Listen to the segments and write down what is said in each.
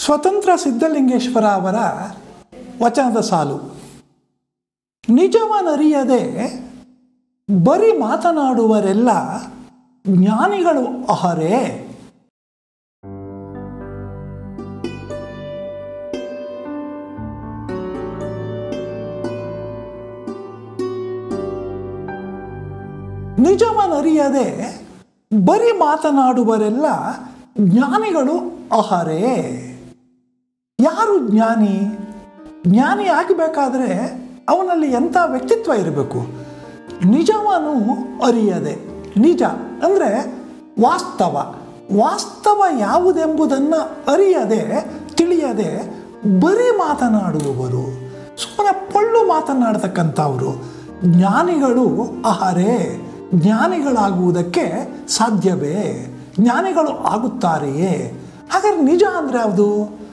ಸ್ವತಂತ್ರ ಸಿದ್ಧಲಿಂಗೇಶ್ವರ ಅವರ ವಚನದ ಸಾಲು ನಿಜವನರಿಯದೆ ಬರೀ ಮಾತನಾಡುವರೆಲ್ಲ ಜ್ಞಾನಿಗಳು ಅಹರೇ ನಿಜವನರಿಯದೆ ಬರೀ ಮಾತನಾಡುವರೆಲ್ಲ ಜ್ಞಾನಿಗಳು ಅಹರೇ ಯಾರು ಜ್ಞಾನಿ ಜ್ಞಾನಿ ಆಗಬೇಕಾದ್ರೆ ಅವನಲ್ಲಿ ಎಂಥ ವ್ಯಕ್ತಿತ್ವ ಇರಬೇಕು ನಿಜವನು ಅರಿಯದೆ ನಿಜ ಅಂದರೆ ವಾಸ್ತವ ವಾಸ್ತವ ಯಾವುದೆಂಬುದನ್ನು ಅರಿಯದೆ ತಿಳಿಯದೆ ಬರೀ ಮಾತನಾಡುವವರು ಸುಮ್ಮನೆ ಪೊಳ್ಳು ಮಾತನಾಡ್ತಕ್ಕಂಥವ್ರು ಜ್ಞಾನಿಗಳು ಆಹಾರೇ ಜ್ಞಾನಿಗಳಾಗುವುದಕ್ಕೆ ಸಾಧ್ಯವೇ ಜ್ಞಾನಿಗಳು ಆಗುತ್ತಾರೆಯೇ ಹಾಗಾದ್ರೆ ನಿಜ ಅಂದರೆ ಯಾವುದು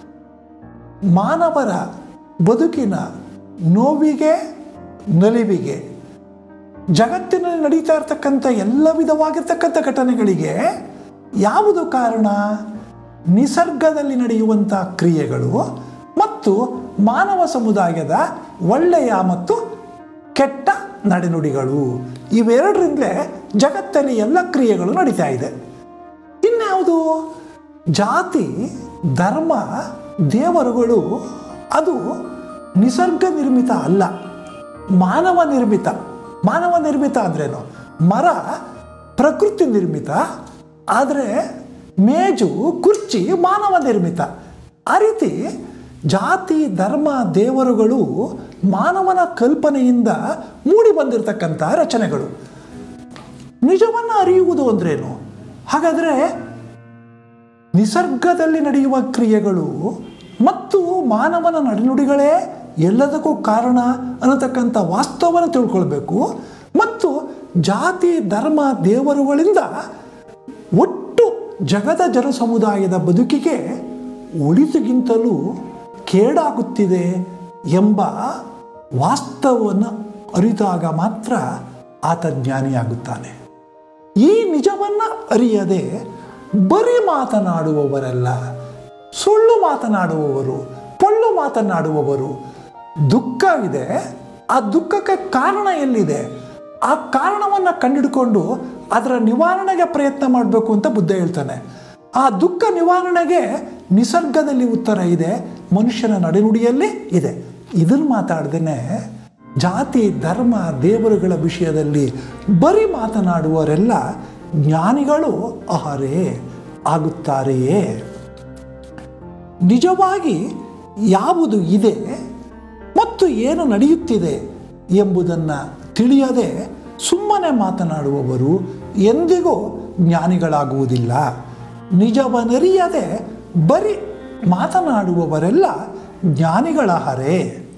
ಮಾನವರ ಬದುಕಿನ ನೋವಿಗೆ ನಲಿವಿಗೆ ಜಗತ್ತಿನಲ್ಲಿ ನಡೀತಾ ಇರತಕ್ಕಂಥ ಎಲ್ಲ ವಿಧವಾಗಿರ್ತಕ್ಕಂಥ ಘಟನೆಗಳಿಗೆ ಯಾವುದು ಕಾರಣ ನಿಸರ್ಗದಲ್ಲಿ ನಡೆಯುವಂಥ ಕ್ರಿಯೆಗಳು ಮತ್ತು ಮಾನವ ಸಮುದಾಯದ ಒಳ್ಳೆಯ ಮತ್ತು ಕೆಟ್ಟ ನಡೆನುಡಿಗಳು ಇವೆರಡರಿಂದಲೇ ಜಗತ್ತಲ್ಲಿ ಎಲ್ಲ ಕ್ರಿಯೆಗಳು ನಡೀತಾ ಇದೆ ಇನ್ಯಾವುದು ಜಾತಿ ಧರ್ಮ ದೇವರುಗಳು ಅದು ನಿಸರ್ಗ ನಿರ್ಮಿತ ಅಲ್ಲ ಮಾನವ ನಿರ್ಮಿತ ಮಾನವ ನಿರ್ಮಿತ ಅಂದ್ರೇನು ಮರ ಪ್ರಕೃತಿ ನಿರ್ಮಿತ ಆದರೆ ಮೇಜು ಕುರ್ಚಿ ಮಾನವ ನಿರ್ಮಿತ ಆ ರೀತಿ ಜಾತಿ ಧರ್ಮ ದೇವರುಗಳು ಮಾನವನ ಕಲ್ಪನೆಯಿಂದ ಮೂಡಿ ಬಂದಿರತಕ್ಕಂಥ ರಚನೆಗಳು ನಿಜವನ್ನು ಅರಿಯುವುದು ಅಂದ್ರೇನು ಹಾಗಾದರೆ ನಿಸರ್ಗದಲ್ಲಿ ನಡೆಯುವ ಕ್ರಿಯೆಗಳು ಮತ್ತು ಮಾನವನ ನಡೆನುಡಿಗಳೇ ಎಲ್ಲದಕ್ಕೂ ಕಾರಣ ಅನ್ನತಕ್ಕಂಥ ವಾಸ್ತವವನ್ನು ತಿಳ್ಕೊಳ್ಬೇಕು ಮತ್ತು ಜಾತಿ ಧರ್ಮ ದೇವರುಗಳಿಂದ ಒಟ್ಟು ಜಗದ ಜನ ಸಮುದಾಯದ ಬದುಕಿಗೆ ಒಳಿತಿಗಿಂತಲೂ ಕೇಡಾಗುತ್ತಿದೆ ಎಂಬ ವಾಸ್ತವವನ್ನು ಅರಿತಾಗ ಮಾತ್ರ ಆತ ಜ್ಞಾನಿಯಾಗುತ್ತಾನೆ ಈ ನಿಜವನ್ನು ಅರಿಯದೆ ಬರೀ ಮಾತನಾಡುವವರಲ್ಲ ಸುಳ್ಳು ಮಾತನಾಡುವವರು ಪೊಳ್ಳು ಮಾತನಾಡುವವರು ದುಃಖ ಇದೆ ಆ ದುಃಖಕ್ಕೆ ಕಾರಣ ಎಲ್ಲಿದೆ ಆ ಕಾರಣವನ್ನು ಕಂಡಿಡ್ಕೊಂಡು ಅದರ ನಿವಾರಣೆಗೆ ಪ್ರಯತ್ನ ಮಾಡಬೇಕು ಅಂತ ಬುದ್ಧ ಹೇಳ್ತಾನೆ ಆ ದುಃಖ ನಿವಾರಣೆಗೆ ನಿಸರ್ಗದಲ್ಲಿ ಉತ್ತರ ಇದೆ ಮನುಷ್ಯನ ನಡೆನುಡಿಯಲ್ಲಿ ಇದೆ ಇದನ್ನು ಮಾತಾಡ್ದೇನೆ ಜಾತಿ ಧರ್ಮ ದೇವರುಗಳ ವಿಷಯದಲ್ಲಿ ಬರೀ ಮಾತನಾಡುವವರೆಲ್ಲ ಜ್ಞಾನಿಗಳು ಅಹರೇ ಆಗುತ್ತಾರೆಯೇ ನಿಜವಾಗಿ ಯಾವುದು ಇದೆ ಮತ್ತು ಏನು ನಡೆಯುತ್ತಿದೆ ಎಂಬುದನ್ನು ತಿಳಿಯದೆ ಸುಮ್ಮನೆ ಮಾತನಾಡುವವರು ಎಂದಿಗೂ ಜ್ಞಾನಿಗಳಾಗುವುದಿಲ್ಲ ನಿಜವನರಿಯದೆ ಬರೀ ಮಾತನಾಡುವವರೆಲ್ಲ ಜ್ಞಾನಿಗಳಾಹರೇ